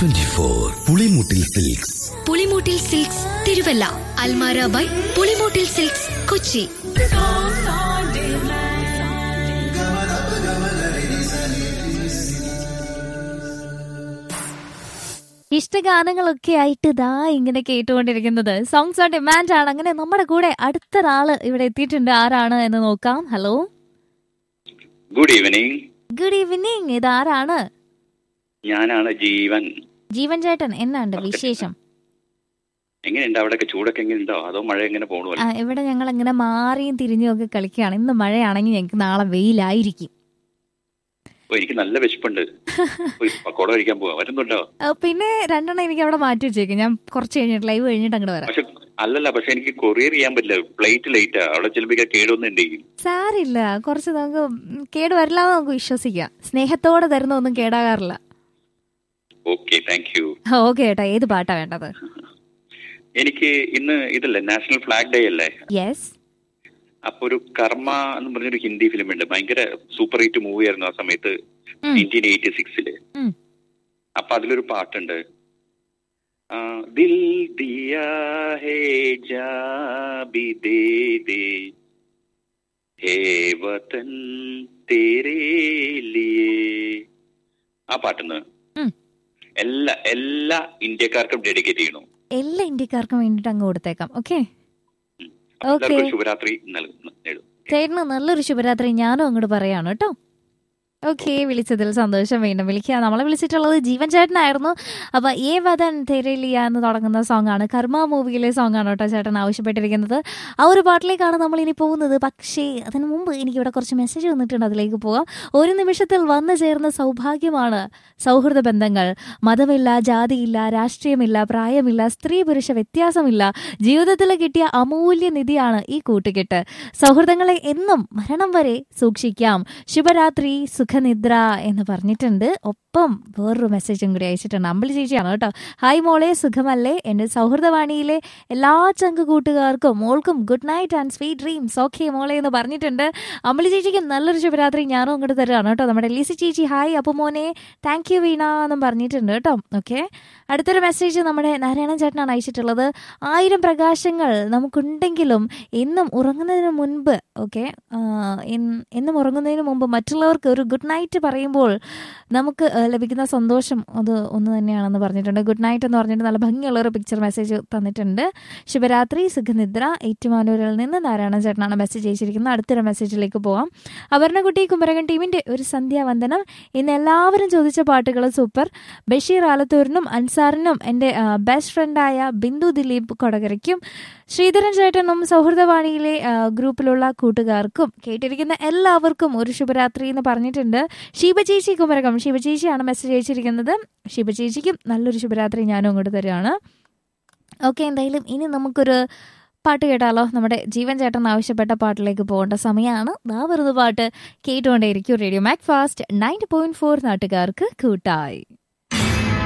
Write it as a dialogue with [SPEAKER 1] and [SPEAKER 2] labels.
[SPEAKER 1] Twenty four Pulimoottil silks
[SPEAKER 2] Pulimoottil silks Thiruvalla Almara by Pulimoottil silks Kochi
[SPEAKER 3] ഇഷ്ടഗാനങ്ങളൊക്കെ ആയിട്ട് ദാ ഇങ്ങനെ കേട്ടുകൊണ്ടിരിക്കുന്നത് സോങ്സ് ഓൺ ഡിമാൻഡ് ആണ് അങ്ങനെ നമ്മുടെ കൂടെ അടുത്ത ഒരാള് ഇവിടെ എത്തിയിട്ടുണ്ട് ആരാണ് എന്ന് നോക്കാം hello
[SPEAKER 4] good evening
[SPEAKER 3] good evening ഇത് ആരാണ്
[SPEAKER 4] ഞാനാണ് ജീവൻ
[SPEAKER 3] ജീവൻ ചേട്ടൻ എന്നാണ്ട് വിശേഷം
[SPEAKER 4] എങ്ങനെയുണ്ട് അവിടെയൊക്കെ ചൂടൊക്കെ എങ്ങനെയുണ്ടോ അതോ മഴ എങ്ങനെ പോകണു
[SPEAKER 3] ആ, ഇവിടെ ഞങ്ങൾ ഇങ്ങനെ മാറിയും തിരിഞ്ഞും ഒക്കെ കളിക്കുകയാണ് ഇന്ന് മഴയാണെങ്കിൽ ഞങ്ങൾക്ക് നാളെ വെയിലായിരിക്കും
[SPEAKER 4] ഓ എനിക്ക് നല്ല വിശപ്പുണ്ട് പോയി പക്കോട കഴിക്കാൻ പോവാ വരുന്നുണ്ടോ
[SPEAKER 3] ആ, പിന്നെ രണ്ടെണ്ണം എനിക്ക് അവിടെ മാറ്റി വെച്ചേക്കും ഞാൻ കുറച്ച് കഴിഞ്ഞിട്ട് ലൈവ് കഴിഞ്ഞിട്ട് അങ്ങോട്ട് വരാം
[SPEAKER 4] പക്ഷെ അല്ലല്ല പക്ഷെ എനിക്ക് കൊറിയർ ചെയ്യാൻ പറ്റില്ല ഫ്ലൈറ്റ് ലേറ്റാ അവിടെ ചിലപ്പോ കേടൊന്നുണ്ടെങ്കിൽ
[SPEAKER 3] സാരില്ല കുറച്ച് നമുക്ക് ഉം, കേട് വരില്ല എന്ന് നമുക്ക് വിശ്വസിക്കാം സ്നേഹത്തോടെ തരുന്ന ഒന്നും കേടാകാറില്ല
[SPEAKER 4] ഓക്കെ താങ്ക് യു
[SPEAKER 3] ഓക്കെ ഏട്ടാ ഏത് പാട്ടാ വേണ്ടത്
[SPEAKER 4] എനിക്ക് ഇന്ന് ഇതല്ലേ നാഷണൽ ഫ്ലാഗ് ഡേ അല്ലേ
[SPEAKER 3] യെസ്
[SPEAKER 4] അപ്പൊ ഒരു കർമ്മ എന്ന് പറഞ്ഞൊരു ഹിന്ദി ഫിലിം ഉണ്ട് ഭയങ്കര സൂപ്പർ ഹിറ്റ് മൂവി ആയിരുന്നു ആ സമയത്ത്
[SPEAKER 3] ഉം.
[SPEAKER 4] നയൻറ്റീൻ എയ്റ്റി സിക്സില്
[SPEAKER 3] ഉം.
[SPEAKER 4] അപ്പൊ അതിലൊരു പാട്ടുണ്ട് ആ, ദിൽ ദിയാ ഹേ ജാ ബി ദേ ദേ ഹേ വതൻ തേരേ ലിയേ ആ പാട്ടുന്ന്
[SPEAKER 3] ഉം.
[SPEAKER 4] എല്ലാ എല്ലാ ഇന്ത്യക്കാർക്കും ഡെഡിക്കേറ്റ് ചെയ്യണം
[SPEAKER 3] എല്ലാ ഇന്ത്യക്കാർക്കും വേണ്ടിയിട്ട് അങ്ങ് കൊടുത്തേക്കാം ഓക്കെ ഓക്കെ
[SPEAKER 4] എല്ലാവർക്കും ശുഭരാത്രി നൽകുന്നു നേടും
[SPEAKER 3] ചേട്ടന് നല്ലൊരു ശുഭരാത്രി ഞാനും അങ്ങോട്ട് പറയാണ് കേട്ടോ ഓക്കെ വിളിച്ചതിൽ സന്തോഷം വീണ്ടും വിളിക്കുക നമ്മളെ വിളിച്ചിട്ടുള്ളത് ജീവൻ ചേട്ടനായിരുന്നു അപ്പൊ ഏ വദൻ തെരലിയ എന്ന് തുടങ്ങുന്ന സോങ് ആണ് കർമ്മ മൂവിയിലെ സോങ് ആണ് കേട്ടോ ചേട്ടൻ ആവശ്യപ്പെട്ടിരിക്കുന്നത് ആ ഒരു പാട്ടിലേക്കാണ് നമ്മൾ ഇനി പോകുന്നത് പക്ഷേ അതിനു മുമ്പ് എനിക്ക് ഇവിടെ കുറച്ച് മെസ്സേജ് വന്നിട്ടുണ്ട് അതിലേക്ക് പോവാം ഒരു നിമിഷത്തിൽ വന്നു ചേർന്ന സൗഭാഗ്യമാണ് സൗഹൃദ ബന്ധങ്ങൾ മതമില്ല ജാതിയില്ല രാഷ്ട്രീയമില്ല പ്രായമില്ല സ്ത്രീ പുരുഷ വ്യത്യാസമില്ല ജീവിതത്തിൽ കിട്ടിയ അമൂല്യ നിധിയാണ് ഈ കൂട്ടുകെട്ട് സൗഹൃദങ്ങളെ എന്നും മരണം വരെ സൂക്ഷിക്കാം ശുഭരാത്രി സുഖനിദ്ര എന്ന് പറഞ്ഞിട്ടുണ്ട് ഒപ്പം വേറൊരു മെസ്സേജും കൂടി അയച്ചിട്ടുണ്ട് അമ്പലി ചേച്ചിയാണ് കേട്ടോ ഹായ് മോളെ സുഖമല്ലേ എൻ്റെ സൗഹൃദവാണിയിലെ എല്ലാ ചങ്ക് കൂട്ടുകാർക്കും മോൾക്കും good night and sweet dreams okay മോളെ എന്ന് പറഞ്ഞിട്ടുണ്ട് അമ്പലി ചേച്ചിക്ക് നല്ലൊരു ശുഭരാത്രി ഞാനും അങ്ങോട്ട് തരുകയാണ് കേട്ടോ നമ്മുടെ ലിസി ചേച്ചി ഹായ് അപ്പോൾ മോനെ താങ്ക് യു വീണ എന്നും പറഞ്ഞിട്ടുണ്ട് കേട്ടോ ഓക്കെ അടുത്തൊരു മെസ്സേജ് നമ്മുടെ നാരായണൻ ചേട്ടനാണ് അയച്ചിട്ടുള്ളത് ആയിരം പ്രകാശങ്ങൾ നമുക്കുണ്ടെങ്കിലും എന്നും ഉറങ്ങുന്നതിന് മുൻപ് ഓക്കെ എന്നും ഉറങ്ങുന്നതിന് മുമ്പ് മറ്റുള്ളവർക്ക് ഒരു ഗുഡ് നൈറ്റ് പറയുമ്പോൾ നമുക്ക് ആ, ലഭിക്കുന്ന സന്തോഷം അത് ഒന്ന് തന്നെയാണെന്ന് പറഞ്ഞിട്ടുണ്ട് ഗുഡ് നൈറ്റ് എന്ന് പറഞ്ഞിട്ട് നല്ല ഭംഗിയുള്ള ഒരു പിക്ചർ മെസ്സേജ് തന്നിട്ടുണ്ട് ശുഭരാത്രി സുഖനിദ്ര ഏറ്റുമാനൂരിൽ നിന്ന് നാരായണ ചേട്ടനാണ് മെസ്സേജ് അയച്ചിരിക്കുന്നത് അടുത്തൊരു മെസ്സേജിലേക്ക് പോവാം അപർണകുട്ടി കുമരകൻ ടീമിന്റെ ഒരു സന്ധ്യാവന്ദനം ഇന്ന് എല്ലാവരും ചോദിച്ച പാട്ടുകൾ സൂപ്പർ ബഷീർ ആലത്തൂരിനും അൻസാറിനും എൻ്റെ ബെസ്റ്റ് ഫ്രണ്ടായ ബിന്ദു ദിലീപ് കൊടകരയ്ക്കും ശ്രീധരൻ ചേട്ടനും സൗഹൃദവാണിയിലെ ആ, ഗ്രൂപ്പിലുള്ള കൂട്ടുകാർക്കും കേട്ടിരിക്കുന്ന എല്ലാവർക്കും ഒരു ശുഭരാത്രി എന്ന് പറഞ്ഞിട്ടുണ്ട് ശിവചേച്ചി കുമരകം ശിവചേച്ചിയാണ് മെസ്സേജ് അയച്ചിരിക്കുന്നത് ശിവചേച്ചിക്കും നല്ലൊരു ശുഭരാത്രി ഞാനും അങ്ങോട്ട് തരികയാണ് ഓക്കെ എന്തായാലും ഇനി നമുക്കൊരു പാട്ട് കേട്ടാലോ നമ്മുടെ ജീവൻ ചേട്ടൻ ആവശ്യപ്പെട്ട പാട്ടിലേക്ക് പോകേണ്ട സമയമാണ് ദാ വെറുതെ പാട്ട് കേട്ടുകൊണ്ടേയിരിക്കും radio MACFAST ninety point four നാട്ടുകാർക്ക് കൂട്ടായി